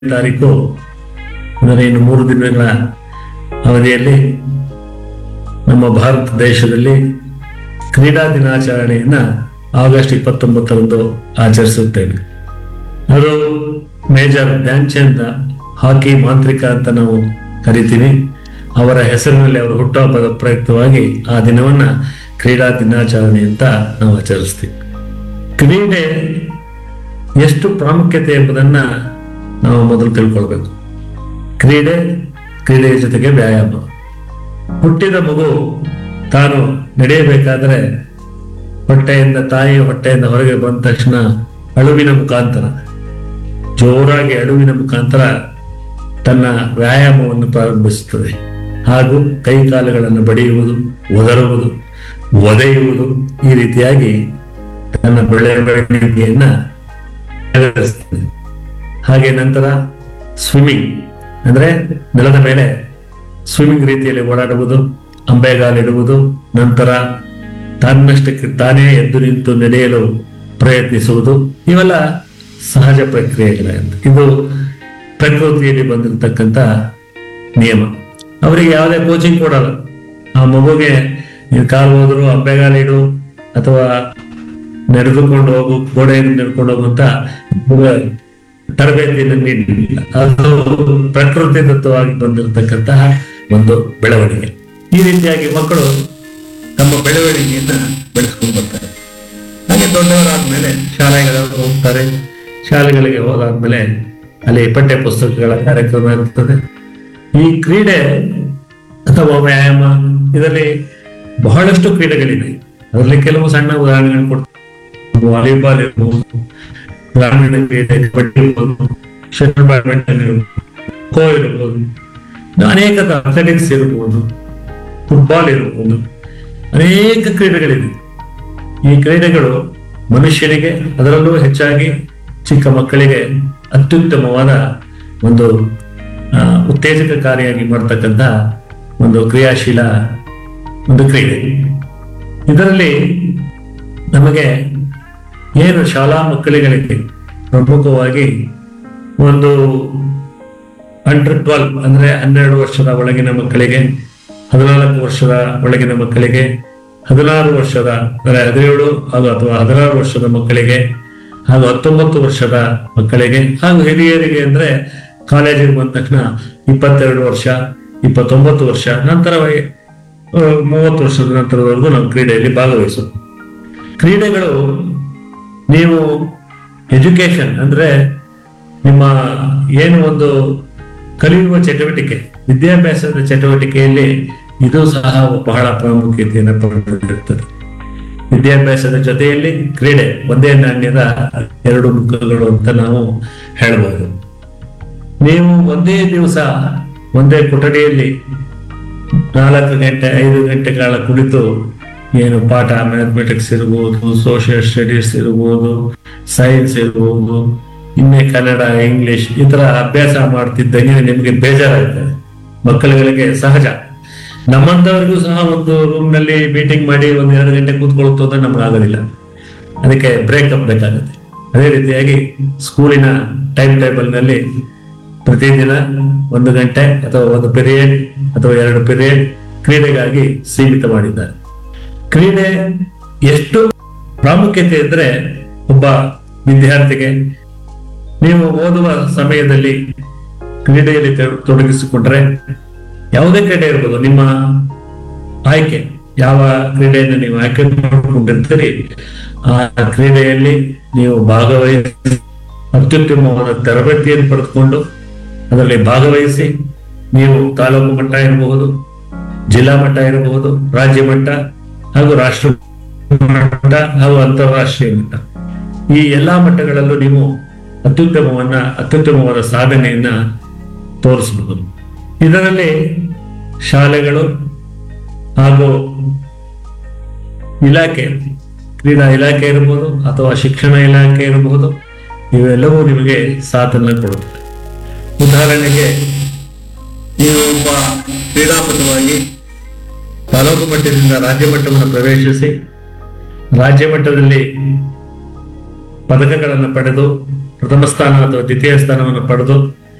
ತಾರೀಕು ಅಂದರೆ ಇನ್ನು ಮೂರು ದಿನಗಳ ಅವಧಿಯಲ್ಲಿ ನಮ್ಮ ಭಾರತ ದೇಶದಲ್ಲಿ ಕ್ರೀಡಾ ದಿನಾಚರಣೆಯನ್ನ ಆಗಸ್ಟ್ ಇಪ್ಪತ್ತೊಂಬತ್ತರಂದು ಆಚರಿಸುತ್ತೇವೆ ಅದು ಮೇಜರ್ ಧ್ಯಾನ್ ಚಂದ್ ಹಾಕಿ ಮಾಂತ್ರಿಕ ಅಂತ ನಾವು ಕರಿತೀವಿ ಅವರ ಹೆಸರಿನಲ್ಲಿ ಅವರ ಹುಟ್ಟುಹಬ್ಬದ ಪ್ರಯುಕ್ತವಾಗಿ ಆ ದಿನವನ್ನ ಕ್ರೀಡಾ ದಿನಾಚರಣೆ ಅಂತ ನಾವು ಆಚರಿಸ್ತೀವಿ ಕ್ರೀಡೆ ಎಷ್ಟು ಪ್ರಾಮುಖ್ಯತೆ ಎಂಬುದನ್ನ ನಾವು ಮೊದಲು ತಿಳ್ಕೊಳ್ಬೇಕು ಕ್ರೀಡೆ ಕ್ರೀಡೆಯ ಜೊತೆಗೆ ವ್ಯಾಯಾಮ ಹುಟ್ಟಿದ ಮಗು ತಾನು ನಡೆಯಬೇಕಾದ್ರೆ ಹೊಟ್ಟೆಯಿಂದ ತಾಯಿ ಹೊಟ್ಟೆಯಿಂದ ಹೊರಗೆ ಬಂದ ತಕ್ಷಣ ಅಳುವಿನ ಮುಖಾಂತರ ಜೋರಾಗಿ ಅಳುವಿನ ಮುಖಾಂತರ ತನ್ನ ವ್ಯಾಯಾಮವನ್ನು ಪ್ರಾರಂಭಿಸುತ್ತದೆ ಹಾಗೂ ಕೈ ಕಾಲುಗಳನ್ನು ಬಡಿಯುವುದು ಒದರುವುದು ಒದೆಯುವುದು ಈ ರೀತಿಯಾಗಿ ತನ್ನ ಬೆಳವಣಿಗೆಯನ್ನ ನೆರವೇರಿಸ್ತದೆ ಹಾಗೆ ನಂತರ ಸ್ವಿಮ್ಮಿಂಗ್ ಅಂದ್ರೆ ನೆಲದ ಮೇಲೆ ಸ್ವಿಮ್ಮಿಂಗ್ ರೀತಿಯಲ್ಲಿ ಓಡಾಡುವುದು ಅಂಬೆಗಾಲಿಡುವುದು ನಂತರ ತನ್ನಷ್ಟಕ್ಕೆ ತಾನೇ ಎದ್ದು ನಿಂತು ನಡೆಯಲು ಪ್ರಯತ್ನಿಸುವುದು ಇವೆಲ್ಲ ಸಹಜ ಪ್ರಕ್ರಿಯೆಗಳಂತ ಇದು ಪ್ರಕೃತಿಯಲ್ಲಿ ಬಂದಿರತಕ್ಕಂತ ನಿಯಮ ಅವರಿಗೆ ಯಾವುದೇ ಕೋಚಿಂಗ್ ಕೊಡಲ್ಲ ಆ ಮಗುಗೆ ನೀನು ಕಾಲು ಹೋದ್ರು ಅಂಬೆಗಾಲಿಡು ಅಥವಾ ನಡೆದುಕೊಂಡು ಹೋಗು ಗೋಡೆಯನ್ನು ನಡ್ಕೊಂಡು ಹೋಗು ಅಂತ ತರಬೇತಿಯನ್ನು ನೀಡಲಿಲ್ಲ ಅದು ಪ್ರಕೃತಿ ದತ್ತವಾಗಿ ಬಂದಿರತಕ್ಕಂತಹ ಒಂದು ಬೆಳವಣಿಗೆ ಈ ರೀತಿಯಾಗಿ ಮಕ್ಕಳು ತಮ್ಮ ಬೆಳವಣಿಗೆಯನ್ನ ಬೆಳೆಸ್ಕೊಂಡು ಬರ್ತಾರೆ ಹಾಗೆ ದೊಡ್ಡವರಾದ್ಮೇಲೆ ಶಾಲೆಗಳಿಗೆ ಹೋಗ್ತಾರೆ ಶಾಲೆಗಳಿಗೆ ಹೋದಾದ್ಮೇಲೆ ಅಲ್ಲಿ ಪಠ್ಯ ಪುಸ್ತಕಗಳ ಕಾರ್ಯಕ್ರಮ ಇರ್ತದೆ ಈ ಕ್ರೀಡೆ ಅಥವಾ ವ್ಯಾಯಾಮ ಇದರಲ್ಲಿ ಬಹಳಷ್ಟು ಕ್ರೀಡೆಗಳಿವೆ ಅದರಲ್ಲಿ ಕೆಲವು ಸಣ್ಣ ಉದಾಹರಣೆಗಳು ಕೊಡ್ತಾರೆ ವಾಲಿಬಾಲ್ ಇರ್ಬೋದು ಗ್ರಾಮೀಣ ಕ್ರೀಡೆ ಕಬಡ್ಡಿ ಇರ್ಬೋದು ಶಟಲ್ ಬ್ಯಾಡ್ಮಿಂಟನ್ ಇರ್ಬೋದು ಖೋ ಇರ್ಬೋದು ಇನ್ನು ಅನೇಕ ಅಥ್ಲೆಟಿಕ್ಸ್ ಇರ್ಬೋದು ಫುಟ್ಬಾಲ್ ಇರ್ಬೋದು ಅನೇಕ ಕ್ರೀಡೆಗಳಿವೆ ಈ ಕ್ರೀಡೆಗಳು ಮನುಷ್ಯನಿಗೆ ಅದರಲ್ಲೂ ಹೆಚ್ಚಾಗಿ ಚಿಕ್ಕ ಮಕ್ಕಳಿಗೆ ಅತ್ಯುತ್ತಮವಾದ ಒಂದು ಆ, ಉತ್ತೇಜಕಕಾರಿಯಾಗಿ ಮಾಡ್ತಕ್ಕಂಥ ಒಂದು ಕ್ರಿಯಾಶೀಲ ಒಂದು ಕ್ರೀಡೆ ಇದರಲ್ಲಿ ನಮಗೆ ಏನು ಶಾಲಾ ಮಕ್ಕಳಿಗಳಿಗೆ ಪ್ರಮುಖವಾಗಿ ಒಂದು ಅಂಡರ್ ಟ್ವೆಲ್ ಅಂದ್ರೆ ಹನ್ನೆರಡು ವರ್ಷದ ಒಳಗಿನ ಮಕ್ಕಳಿಗೆ ಹದಿನಾಲ್ಕು ವರ್ಷದ ಒಳಗಿನ ಮಕ್ಕಳಿಗೆ ಹದಿನಾರು ವರ್ಷದ ಅಂದರೆ ಹದಿನೇಳು ಹಾಗೂ ಅಥವಾ ಹದಿನಾರು ವರ್ಷದ ಮಕ್ಕಳಿಗೆ ಹಾಗೂ ಹತ್ತೊಂಬತ್ತು ವರ್ಷದ ಮಕ್ಕಳಿಗೆ ಹಾಗೂ ಹಿರಿಯರಿಗೆ ಅಂದ್ರೆ ಕಾಲೇಜಿಗೆ ಬಂದ ತಕ್ಷಣ ಇಪ್ಪತ್ತೆರಡು ವರ್ಷ ಇಪ್ಪತ್ತೊಂಬತ್ತು ವರ್ಷ ನಂತರ ವಯ- ಆ, ಮೂವತ್ತು ವರ್ಷದ ನಂತರದವರೆಗೂ ನಾವು ಕ್ರೀಡೆಯಲ್ಲಿ ಭಾಗವಹಿಸೋದು ಕ್ರೀಡೆಗಳು ನೀವು ಎಜುಕೇಶನ್ ಅಂದ್ರೆ ನಿಮ್ಮ ಏನು ಒಂದು ಕಲಿಯುವ ಚಟುವಟಿಕೆ ವಿದ್ಯಾಭ್ಯಾಸದ ಚಟುವಟಿಕೆಯಲ್ಲಿ ಇದು ಸಹ ಬಹಳ ಪ್ರಾಮುಖ್ಯತೆಯನ್ನು ಪಡೆದಿರುತ್ತದೆ ವಿದ್ಯಾಭ್ಯಾಸದ ಜೊತೆಯಲ್ಲಿ ಕ್ರೀಡೆ ಒಂದೇ ನಾಣ್ಯದ ಎರಡು ಮುಖಗಳು ಅಂತ ನಾವು ಹೇಳ್ಬೋದು ನೀವು ಒಂದೇ ದಿವಸ ಒಂದೇ ಕೊಠಡಿಯಲ್ಲಿ ನಾಲ್ಕು ಗಂಟೆ ಐದು ಗಂಟೆಗಳ ಕುಳಿತು ಏನು ಪಾಠ ಮ್ಯಾಥಮೆಟಿಕ್ಸ್ ಇರ್ಬೋದು ಸೋಷಿಯಲ್ ಸ್ಟಡೀಸ್ ಇರ್ಬೋದು ಸೈನ್ಸ್ ಇರ್ಬೋದು ಇನ್ನೇ ಕನ್ನಡ ಇಂಗ್ಲಿಷ್ ಈ ತರ ಅಭ್ಯಾಸ ಮಾಡ್ತಿದ್ದಂಗೆ ನಿಮಗೆ ಬೇಜಾರಾಗ್ತದೆ ಮಕ್ಕಳುಗಳಿಗೆ ಸಹಜ ನಮ್ಮಂತವರಿಗೂ ಸಹ ಒಂದು ರೂಮ್ ನಲ್ಲಿ ಮೀಟಿಂಗ್ ಮಾಡಿ ಒಂದ್ ಎರಡು ಗಂಟೆ ಕೂತ್ಕೊಳ್ಳುತ್ತೋ ಅಂದ್ರೆ ನಮ್ಗೆ ಆಗೋದಿಲ್ಲ ಅದಕ್ಕೆ ಬ್ರೇಕಪ್ ಬೇಕಾಗುತ್ತೆ ಅದೇ ರೀತಿಯಾಗಿ ಸ್ಕೂಲಿನ ಟೈಮ್ ಟೇಬಲ್ ನಲ್ಲಿ ಪ್ರತಿದಿನ ಒಂದು ಗಂಟೆ ಅಥವಾ ಒಂದು ಪಿರಿಯಡ್ ಅಥವಾ ಎರಡು ಪಿರಿಯಡ್ ಕ್ರೀಡೆಗಾಗಿ ಸೀಮಿತ ಮಾಡಿದ್ದಾರೆ ಕ್ರೀಡೆ ಎಷ್ಟು ಪ್ರಾಮುಖ್ಯತೆ ಇದ್ರೆ ಒಬ್ಬ ವಿದ್ಯಾರ್ಥಿಗೆ ನೀವು ಓದುವ ಸಮಯದಲ್ಲಿ ಕ್ರೀಡೆಯಲ್ಲಿ ತೊಡ- ತೊಡಗಿಸಿಕೊಂಡ್ರೆ ಯಾವುದೇ ಕ್ರೀಡೆ ಇರ್ಬೋದು ನಿಮ್ಮ ಆಯ್ಕೆ ಯಾವ ಕ್ರೀಡೆಯನ್ನು ನೀವು ಆಯ್ಕೆ ಮಾಡಿಕೊಂಡಿರ್ತೀರಿ ಆ ಕ್ರೀಡೆಯಲ್ಲಿ ನೀವು ಭಾಗವಹಿಸಿ ಅತ್ಯುತ್ತಮವಾದ ತರಬೇತಿಯನ್ನು ಪಡೆದುಕೊಂಡು ಅದರಲ್ಲಿ ಭಾಗವಹಿಸಿ ನೀವು ತಾಲೂಕು ಮಟ್ಟ ಇರಬಹುದು ಜಿಲ್ಲಾ ಮಟ್ಟ ಇರಬಹುದು ರಾಜ್ಯ ಮಟ್ಟ ಹಾಗೂ ರಾಷ್ಟ್ರ ಮಟ್ಟ ಹಾಗೂ ಅಂತಾರಾಷ್ಟ್ರೀಯ ಮಟ್ಟ ಈ ಎಲ್ಲಾ ಮಟ್ಟಗಳಲ್ಲೂ ನೀವು ಅತ್ಯುತ್ತಮವನ್ನ ಅತ್ಯುತ್ತಮವಾದ ಸಾಧನೆಯನ್ನ ತೋರಿಸಬಹುದು ಇದರಲ್ಲಿ ಶಾಲೆಗಳು ಹಾಗೂ ಇಲಾಖೆ ಕ್ರೀಡಾ ಇಲಾಖೆ ಇರಬಹುದು ಅಥವಾ ಶಿಕ್ಷಣ ಇಲಾಖೆ ಇರಬಹುದು ಇವೆಲ್ಲವೂ ನಿಮಗೆ ಸಾಥನ್ನ ಕೊಡುತ್ತದೆ ಉದಾಹರಣೆಗೆ ನೀವು ಒಬ್ಬ ಕ್ರೀಡಾಪಟುವಾಗಿ ತಾಲೂಕು ಮಟ್ಟದಿಂದ ರಾಜ್ಯ ಮಟ್ಟವನ್ನು ಪ್ರವೇಶಿಸಿ ರಾಜ್ಯ ಮಟ್ಟದಲ್ಲಿ ಪದಕಗಳನ್ನು ಪಡೆದು ಪ್ರಥಮ ಸ್ಥಾನ ಅಥವಾ ದ್ವಿತೀಯ ಸ್ಥಾನವನ್ನು ಪಡೆದು